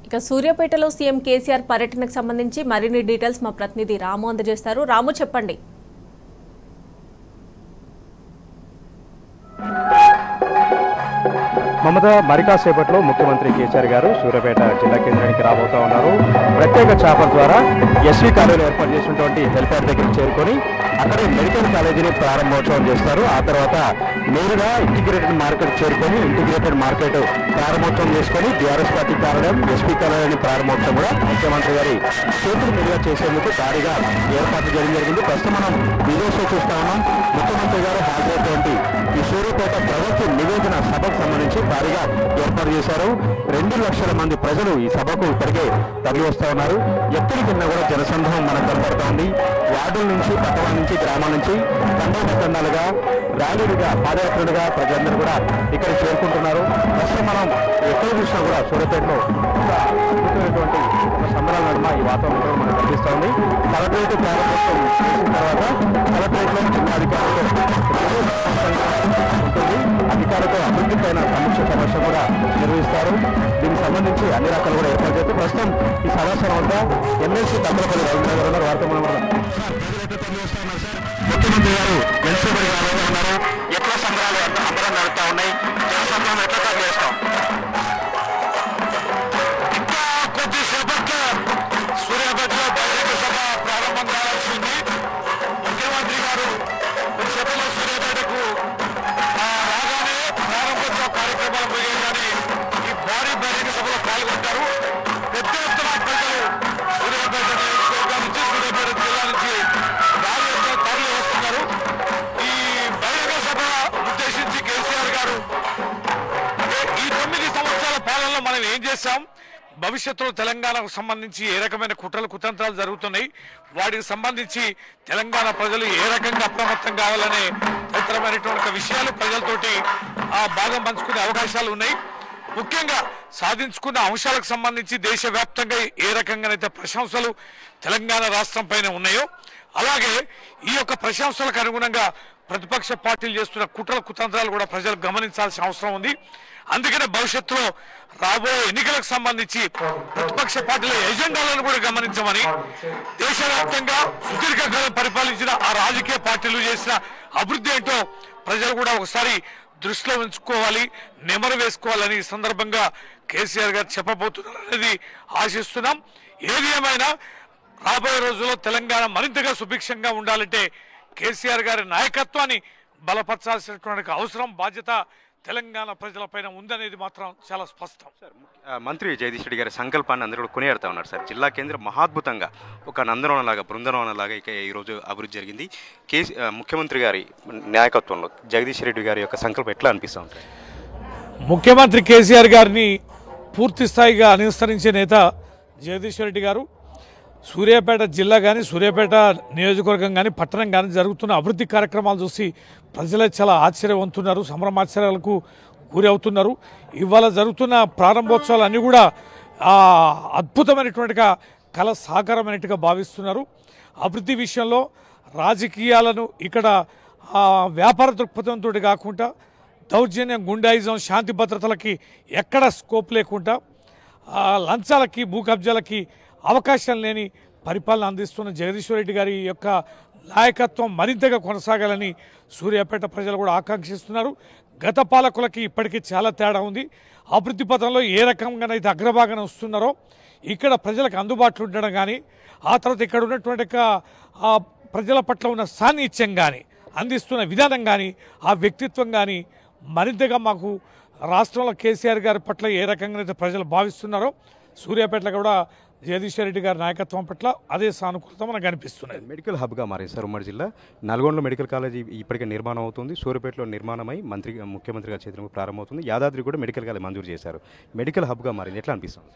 ఇక సూర్యాపేటలో సీఎం కేసీఆర్ పర్యటనకు సంబంధించి మరిన్ని డీటెయిల్స్ మా ప్రతినిధి రాము అందజేస్తారు రాము చెప్పండి మమత మరి కాసేపట్లో ముఖ్యమంత్రి కేసీఆర్ గారు సూర్యాపేట జిల్లా కేంద్రానికి రాబోతా ఉన్నారు ప్రత్యేక చేపల ద్వారా ఎస్వి కాలేజీలో ఏర్పాటు చేసినటువంటి హెల్పాడ్ దగ్గరికి చేరుకొని అక్కడే మెడికల్ కాలేజీని ప్రారంభోత్సవం చేస్తారు ఆ తర్వాత నేరుగా ఇంటిగ్రేటెడ్ మార్కెట్ చేరుకొని ఇంటిగ్రేటెడ్ మార్కెట్ ప్రారంభోత్సవం చేసుకొని బీఆర్ఎస్ పార్టీ కార్యాలయం ఎస్పీ కార్యాలయాన్ని ప్రారంభోత్సవం కూడా ముఖ్యమంత్రి గారి చేతుల మీదుగా చేసేందుకు భారీగా ఏర్పాట్లు చేయడం జరిగింది ప్రస్తుతం మనం విదేశంలో చూస్తా ఉన్నాం ముఖ్యమంత్రి గారు హాజరైనటువంటి ఈ సూర్యాపేట ప్రభుత్వ నివేదన సభకు సంబంధించి భారీగా ఏర్పాటు చేశారు రెండు లక్షల మంది ప్రజలు ఈ సభకు ఇప్పటికే తరలి వస్తూ ఉన్నారు ఎక్కడికిన్నా కూడా జనసంద్రహం మనకు కనపడతా ఉంది వార్డుల నుంచి పట్టణాల నుంచి గ్రామాల నుంచి తండాలుగా ర్యాలీలుగా పాదయాత్రలుగా ప్రజలందరూ కూడా ఇక్కడ చేరుకుంటున్నారు ప్రస్తుతం మనం ఎక్కడ చూసినా కూడా సూర్యాపేటలో ఒక అద్భుతమైనటువంటి ఒక సంబరాల నడుమ ఈ వాతావరణం కూడా మనకు కనిపిస్తూ ఉంది కలెక్టరేట్ ప్రారంభోత్సవం చేసిన తర్వాత కలెక్టరేట్లో జిల్లా అధికారులతో ఉంటుంది అధికారులతో అభివృద్ధి పైన సమీక్ష సమస్య కూడా నిర్వహిస్తారు దీనికి సంబంధించి అన్ని రకాలు కూడా ఏర్పాటు చేస్తే ప్రస్తుతం ఈ సంవత్సరం వద్ద ఎమ్మెల్సీ తగ్గలపల్లి రవీంద్ర గారు ఉన్నారు వారితో మనం కూడా- సార్, ప్రజలు ఎట్లా పనిచేస్తున్నారు సార్? ముఖ్యమంత్రి గారు వెంకటేశ్వర గారు ఉన్నారు ఎట్లా సంబరాలు ఎంత సంబరం నడుస్తా ఉన్నాయి జన సంబరం ఎట్లా తగ్గలేస్తాం ఇంకా కొద్దిసేపట్లో సూర్యాపేటలో బహిరంగ సభ ప్రారంభం కావాల్సింది ముఖ్యమంత్రి గారు కొద్దిసేపట్లో సూర్యాపేటకు ఆ, రాగానే ప్రారంభోత్సవ కార్యక్రమాలు ముగియగానే ఈ భారీ బహిరంగ సభలో పాల్గొంటారు పెద్ద ఎత్తున ప్రజలు సూర్యాపేట నియోజకవర్గం నుంచి సూర్యాపేట జిల్లా నుంచి భారీ ఎత్తున తరలి వస్తున్నారు ఈ బహిరంగ సభ ఉద్దేశించి కేసీఆర్ గారు ఈ తొమ్మిది సంవత్సరాల పాలనలో మనం ఏం చేశాం భవిష్యత్తులో తెలంగాణకు సంబంధించి ఏ రకమైన కుట్రలు కుతంత్రాలు జరుగుతున్నాయి వాటికి సంబంధించి తెలంగాణ ప్రజలు ఏ రకంగా అప్రమత్తం కావాలనే తదితరమైనటువంటి ఒక విషయాలు ప్రజలతోటి ఆ భాగం పంచుకునే అవకాశాలు ఉన్నాయి ముఖ్యంగా సాధించుకున్న అంశాలకు సంబంధించి దేశవ్యాప్తంగా ఏ రకంగానైతే ప్రశంసలు తెలంగాణ రాష్ట్రం పైన ఉన్నాయో అలాగే ఈ యొక్క ప్రశంసలకు అనుగుణంగా ప్రతిపక్ష పార్టీలు చేస్తున్న కుట్ర కుతంత్రాలు కూడా ప్రజలు గమనించాల్సిన అవసరం ఉంది అందుకనే భవిష్యత్తులో రాబోయే ఎన్నికలకు సంబంధించి ప్రతిపక్ష పార్టీల ఎజెండాలను కూడా గమనించమని దేశవ్యాప్తంగా సుదీర్ఘకాలం పరిపాలించిన ఆ రాజకీయ పార్టీలు చేసిన అభివృద్ధి ఏంటో ప్రజలు కూడా ఒకసారి దృష్టిలో ఉంచుకోవాలి నెమరు వేసుకోవాలని ఈ సందర్భంగా కేసీఆర్ గారు చెప్పబోతున్నారు అనేది ఆశిస్తున్నాం ఏది ఏమైనా రాబోయే రోజుల్లో తెలంగాణ మరింతగా సుభిక్షంగా ఉండాలంటే కేసీఆర్ గారి నాయకత్వాన్ని బలపరచాల్సినటువంటి అవసరం బాధ్యత తెలంగాణ ప్రజలపైన ఉందనేది మాత్రం చాలా స్పష్టం ఆ, మంత్రి జగదీష్ రెడ్డి గారి సంకల్పాన్ని అందరూ కూడా కొనియాడుతా ఉన్నారు సార్ జిల్లా కేంద్రం మహాద్భుతంగా ఒక నందనవనలాగా బృందనవనలాగా ఇక ఈరోజు అభివృద్ధి జరిగింది కేసీ ఆ, ముఖ్యమంత్రి గారి నాయకత్వంలో జగదీష్ రెడ్డి గారి యొక్క సంకల్పం ఎట్లా అనిపిస్తూ ఉంటుంది ముఖ్యమంత్రి కేసీఆర్ గారిని పూర్తి స్థాయిగా అనుసరించే నేత జగదీశ్వర్ రెడ్డి గారు సూర్యాపేట జిల్లా కానీ సూర్యాపేట నియోజకవర్గం కానీ పట్టణం కానీ జరుగుతున్న అభివృద్ధి కార్యక్రమాలు చూసి ప్రజలే చాలా ఆశ్చర్యవంతున్నారు సంభ్రమాశ్చర్యాలకు గురి అవుతున్నారు ఇవాళ జరుగుతున్న ప్రారంభోత్సవాలు అన్నీ కూడా ఆ, అద్భుతమైనటువంటిగా కళ సాకారమైనట్టుగా భావిస్తున్నారు అభివృద్ధి విషయంలో రాజకీయాలను ఇక్కడ ఆ, వ్యాపార దృక్పథంతో కాకుండా దౌర్జన్యం గుండాయిజం శాంతి భద్రతలకి ఎక్కడ స్కోప్ లేకుండా ఆ, లంచాలకి భూ కబ్జాలకి అవకాశం లేని పరిపాలన అందిస్తున్న జగదీశ్వర్ రెడ్డి గారి యొక్క నాయకత్వం మరింతగా కొనసాగాలని సూర్యాపేట ప్రజలు కూడా ఆకాంక్షిస్తున్నారు గత పాలకులకి ఇప్పటికీ చాలా తేడా ఉంది అభివృద్ధి పథంలో ఏ రకంగానైతే అగ్రభాగాన వస్తున్నారో ఇక్కడ ప్రజలకు అందుబాటులో ఉండడం కానీ ఆ తర్వాత ఇక్కడ ఉన్నటువంటి యొక్క, ఆ ప్రజల పట్ల ఉన్న సాన్నిధ్యం కానీ అందిస్తున్న విధానం కానీ ఆ వ్యక్తిత్వం కానీ మరింతగా మాకు రాష్ట్రంలో కేసీఆర్ గారి పట్ల ఏ రకంగా అయితే ప్రజలు భావిస్తున్నారో సూర్యాపేటలో కూడా జగదీశ్వర్ రెడ్డి గారి నాయకత్వం పట్ల అదే సానుకూలత మనకు కనిపిస్తున్నది మెడికల్ హబ్గా మారింది సార్ ఉమ్మడి జిల్లా నల్గొండలో మెడికల్ కాలేజీ ఇప్పటికే నిర్మాణం అవుతుంది సూర్యాపేటలో నిర్మాణమై మంత్రి ముఖ్యమంత్రి గారి చేతులకు ప్రారంభమవుతుంది యాదాద్రి కూడా మెడికల్ కాలేజ్ మంజూరు చేశారు మెడికల్ హబ్గా మారింది ఎట్లా అనిపిస్తుంది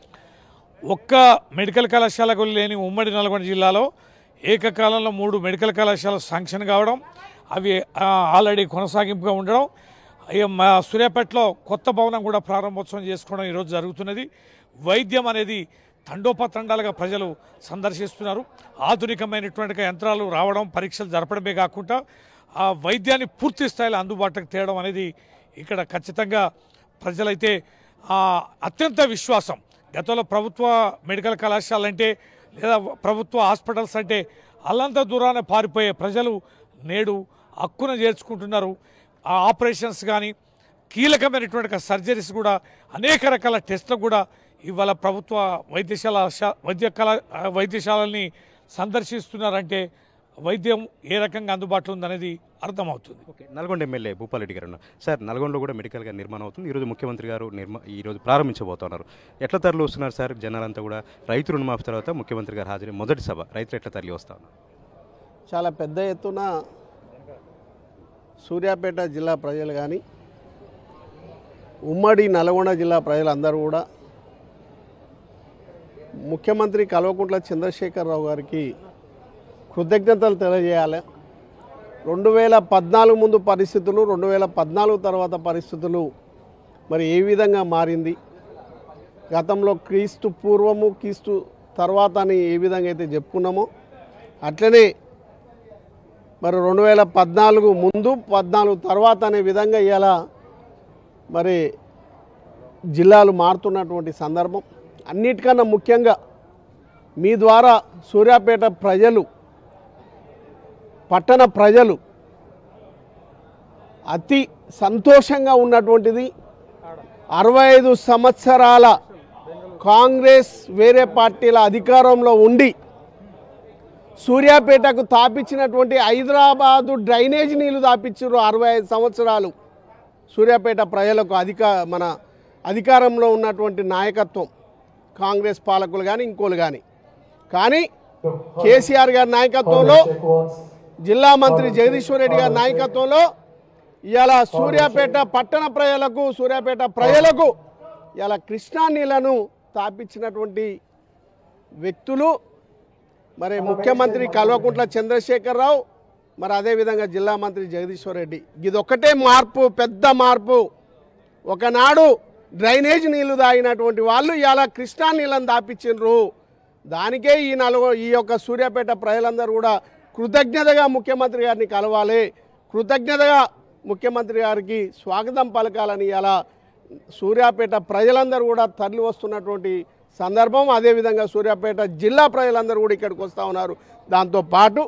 ఒక్క మెడికల్ కళాశాలకు లేని ఉమ్మడి నల్గొండ జిల్లాలో ఏకకాలంలో మూడు మెడికల్ కళాశాలలు శాంక్షన్ కావడం అవి ఆ, ఆల్రెడీ కొనసాగింపుగా ఉండడం ఇక మా సూర్యాపేటలో కొత్త భవనం కూడా ప్రారంభోత్సవం చేసుకోవడం ఈరోజు జరుగుతున్నది వైద్యం అనేది తండోపతండాలుగా ప్రజలు సందర్శిస్తున్నారు ఆధునికమైనటువంటి యంత్రాలు రావడం పరీక్షలు జరపడమే కాకుండా ఆ వైద్యాన్ని పూర్తి స్థాయిలో అందుబాటులోకి తేవడం అనేది ఇక్కడ ఖచ్చితంగా ప్రజలైతే ఆ, అత్యంత విశ్వాసం గతంలో ప్రభుత్వ మెడికల్ కళాశాల అంటే లేదా ప్రభుత్వ హాస్పిటల్స్ అంటే అల్లంత దూరాన పారిపోయే ప్రజలు నేడు హక్కున చేర్చుకుంటున్నారు ఆ ఆపరేషన్స్ కానీ కీలకమైనటువంటి సర్జరీస్ కూడా అనేక రకాల టెస్టులు కూడా ఇవాళ ప్రభుత్వ వైద్యశాల శా- వైద్య కళ వైద్యశాలల్ని సందర్శిస్తున్నారంటే వైద్యం ఏ రకంగా అందుబాటులో ఉందనేది అర్థమవుతుంది ఓకే నల్గొండ ఎమ్మెల్యే భూపాలరెడ్డి గారు ఉన్నారు సార్ నల్గొండలో కూడా మెడికల్గా నిర్మాణం అవుతుంది ఈరోజు ముఖ్యమంత్రి గారు నిర్మా ఈరోజు ప్రారంభించబోతున్నారు ఎట్లా తరలి వస్తున్నారు సార్ జనాలంతా కూడా రైతు రుణమాఫీ తర్వాత ముఖ్యమంత్రి గారు హాజరు మొదటి సభ రైతులు ఎట్లా తరలి వస్తా ఉన్నారు చాలా పెద్ద ఎత్తున సూర్యాపేట జిల్లా ప్రజలు కానీ ఉమ్మడి నల్గొండ జిల్లా ప్రజలందరూ కూడా ముఖ్యమంత్రి కల్వకుంట్ల చంద్రశేఖరరావు గారికి కృతజ్ఞతలు తెలియజేయాలి రెండు వేల పద్నాలుగు ముందు పరిస్థితులు రెండు వేల పద్నాలుగు తర్వాత పరిస్థితులు మరి ఏ విధంగా మారింది గతంలో క్రీస్తు పూర్వము క్రీస్తు తర్వాత అని ఏ విధంగా అయితే చెప్పుకున్నామో అట్లనే మరి రెండు వేల పద్నాలుగు ముందు పద్నాలుగు తర్వాత అనే విధంగా ఇవాళ మరి జిల్లాలు మారుతున్నటువంటి సందర్భం అన్నిటికన్నా ముఖ్యంగా మీ ద్వారా సూర్యాపేట ప్రజలు పట్టణ ప్రజలు అతి సంతోషంగా ఉన్నటువంటిది అరవై ఐదు సంవత్సరాల కాంగ్రెస్ వేరే పార్టీల అధికారంలో ఉండి సూర్యాపేటకు తాపించినటువంటి హైదరాబాదు డ్రైనేజ్ నీళ్లు తాపించారు అరవై ఐదు సంవత్సరాలు సూర్యాపేట ప్రజలకు అధిక మన అధికారంలో ఉన్నటువంటి నాయకత్వం కాంగ్రెస్ పాలకులు కానీ ఇంకోలు కానీ కానీ కేసీఆర్ గారి నాయకత్వంలో జిల్లా మంత్రి జగదీశ్వర్ రెడ్డి గారి నాయకత్వంలో ఇవాళ సూర్యాపేట పట్టణ ప్రజలకు సూర్యాపేట ప్రజలకు ఇలా కృష్ణా నీళ్లను తాపించినటువంటి వ్యక్తులు మరి ముఖ్యమంత్రి కల్వకుంట్ల చంద్రశేఖరరావు మరి అదేవిధంగా జిల్లా మంత్రి జగదీశ్వర్ రెడ్డి ఇదొక్కటే మార్పు పెద్ద మార్పు ఒకనాడు డ్రైనేజ్ నీళ్లు తాగినటువంటి వాళ్ళు ఇలా కృష్ణా నీళ్ళని దాపించిండ్రు దానికే ఈ నలుగు ఈ యొక్క సూర్యాపేట ప్రజలందరూ కూడా కృతజ్ఞతగా ముఖ్యమంత్రి గారిని కలవాలి కృతజ్ఞతగా ముఖ్యమంత్రి గారికి స్వాగతం పలకాలని ఇలా సూర్యాపేట ప్రజలందరూ కూడా తరలి వస్తున్నటువంటి సందర్భం అదేవిధంగా సూర్యాపేట జిల్లా ప్రజలందరూ కూడా ఇక్కడికి వస్తూ ఉన్నారు దాంతోపాటు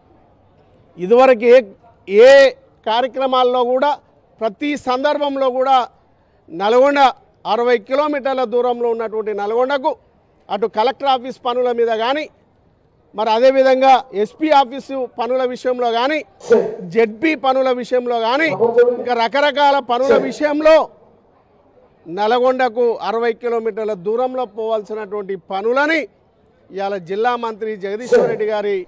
ఇదివరకు ఏ ఏ కార్యక్రమాల్లో కూడా ప్రతి సందర్భంలో కూడా నల్గొండ అరవై కిలోమీటర్ల దూరంలో ఉన్నటువంటి నల్గొండకు అటు కలెక్టర్ ఆఫీస్ పనుల మీద కానీ మరి అదేవిధంగా ఎస్పీ ఆఫీసు పనుల విషయంలో కానీ జెడ్పీ పనుల విషయంలో కానీ ఇంకా రకరకాల పనుల విషయంలో నల్గొండకు అరవై కిలోమీటర్ల దూరంలో పోవాల్సినటువంటి పనులని ఇవాళ జిల్లా మంత్రి జగదీశ్వర్ రెడ్డి గారి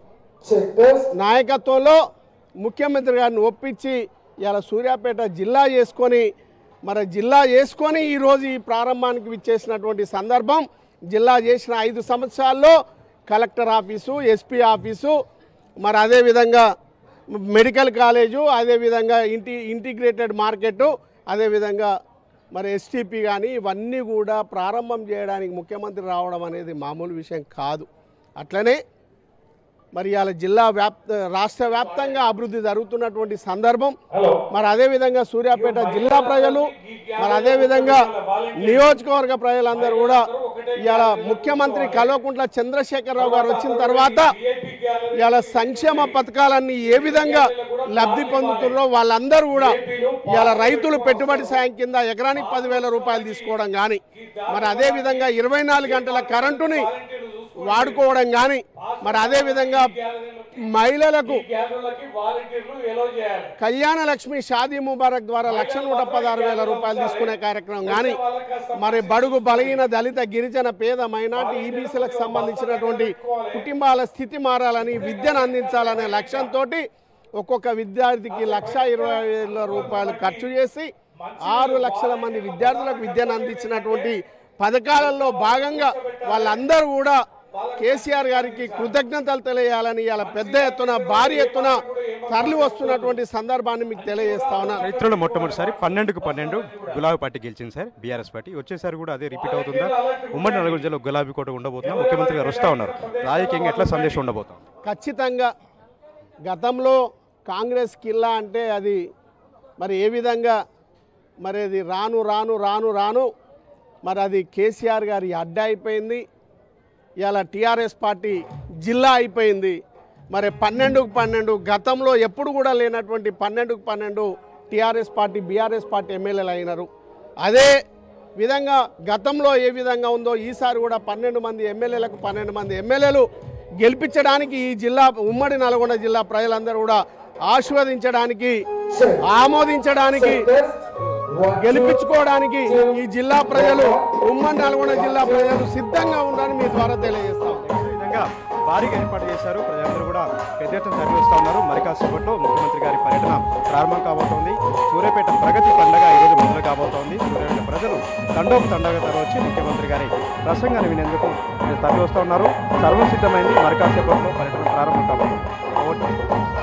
నాయకత్వంలో ముఖ్యమంత్రి గారిని ఒప్పించి ఇవాళ సూర్యాపేట జిల్లా చేసుకొని మరి జిల్లా చేసుకొని ఈరోజు ఈ ప్రారంభానికి విచ్చేసినటువంటి సందర్భం జిల్లా చేసిన ఐదు సంవత్సరాల్లో కలెక్టర్ ఆఫీసు ఎస్పీ ఆఫీసు మరి అదేవిధంగా మెడికల్ కాలేజు అదేవిధంగా ఇంటి ఇంటిగ్రేటెడ్ మార్కెట్ అదేవిధంగా మరి ఎస్టీపీ కానీ ఇవన్నీ కూడా ప్రారంభం చేయడానికి ముఖ్యమంత్రి రావడం అనేది మామూలు విషయం కాదు అట్లనే మరి ఇవాళ జిల్లా వ్యాప్త రాష్ట్ర వ్యాప్తంగా అభివృద్ధి జరుగుతున్నటువంటి సందర్భం మరి అదేవిధంగా సూర్యాపేట జిల్లా ప్రజలు మరి అదేవిధంగా నియోజకవర్గ ప్రజలందరూ కూడా ఇవాళ ముఖ్యమంత్రి కల్వకుంట్ల చంద్రశేఖరరావు గారు వచ్చిన తర్వాత ఇవాళ సంక్షేమ పథకాలన్నీ ఏ విధంగా లబ్ధి పొందుతున్నారో వాళ్ళందరూ కూడా ఇవాళ రైతులు పెట్టుబడి సాయం కింద ఎకరానికి పదివేల రూపాయలు తీసుకోవడం కానీ మరి అదేవిధంగా ఇరవై నాలుగు గంటల కరెంటుని వాడుకోవడం కానీ మరి అదేవిధంగా మహిళలకు కళ్యాణ లక్ష్మి షాదీ ముబారక్ ద్వారా లక్ష నూట పదహారు వేల రూపాయలు తీసుకునే కార్యక్రమం కానీ మరి బడుగు బలహీన దళిత గిరిజన పేద మైనార్టీ ఈబీసీలకు సంబంధించినటువంటి కుటుంబాల స్థితి మారాలని విద్యను అందించాలనే లక్ష్యంతో ఒక్కొక్క విద్యార్థికి లక్ష ఇరవై వేల రూపాయలు ఖర్చు చేసి ఆరు లక్షల మంది విద్యార్థులకు విద్యను అందించినటువంటి పథకాలలో భాగంగా వాళ్ళందరూ కూడా కేసీఆర్ గారికి కృతజ్ఞతలు తెలియాలని ఇలా పెద్ద ఎత్తున భారీ ఎత్తున తరలి వస్తున్నటువంటి సందర్భాన్ని మీకు తెలియజేస్తా ఉన్నా చరిత్రలో మొట్టమొదటిసారి పన్నెండుకు పన్నెండు గులాబీ పార్టీ గెలిచింది సార్ బీఆర్ఎస్ పార్టీ వచ్చేసారి కూడా అదే రిపీట్ అవుతుందా ఉమ్మడి నల్గొండ జిల్లా గులాబీ కోట ఉండబోతుందా ముఖ్యమంత్రి గారు వస్తూ ఉన్నారు రాజకీయంగా ఎట్లా సందేశం ఉండబోతాం ఖచ్చితంగా గతంలో కాంగ్రెస్ కిల్లా అంటే అది మరి ఏ విధంగా మరి అది రాను రాను రాను రాను మరి అది కేసీఆర్ గారి అడ్డా అయిపోయింది ఇవాళ టీఆర్ఎస్ పార్టీ జిల్లా అయిపోయింది మరి పన్నెండుకు పన్నెండు గతంలో ఎప్పుడు కూడా లేనటువంటి పన్నెండుకు పన్నెండు టీఆర్ఎస్ పార్టీ బీఆర్ఎస్ పార్టీ ఎమ్మెల్యేలు అయినారు అదే విధంగా గతంలో ఏ విధంగా ఉందో ఈసారి కూడా పన్నెండు మంది ఎమ్మెల్యేలకు పన్నెండు మంది ఎమ్మెల్యేలు గెలిపించడానికి ఈ జిల్లా ఉమ్మడి నల్గొండ జిల్లా ప్రజలందరూ కూడా ఆస్వాదించడానికి ఆమోదించడానికి గెలిపించుకోవడానికి ఈ జిల్లా ప్రజలు ఉమ్మడి నల్గొండ జిల్లా ప్రజలు సిద్ధంగా ఉన్నారని మీ ద్వారా తెలియజేస్తాం ఈ విధంగా భారీగా ఏర్పాటు చేశారు ప్రజలందరూ కూడా పెద్ద ఎత్తున తరలివస్తూ ఉన్నారు మరి కాసేపట్లో ముఖ్యమంత్రి గారి పర్యటన ప్రారంభం కాబోతోంది సూర్యాపేట ప్రగతి పండగ ఈరోజు మొదలు కాబోతోంది సూర్యాపేట ప్రజలు తండోపు తండగా తరవచ్చి ముఖ్యమంత్రి గారి ప్రసంగాన్ని వినేందుకు తరలి వస్తూ ఉన్నారు సర్వం సిద్ధమైంది మరి కాసేపట్లో పర్యటన ప్రారంభం కాబోతుంది ఓటు.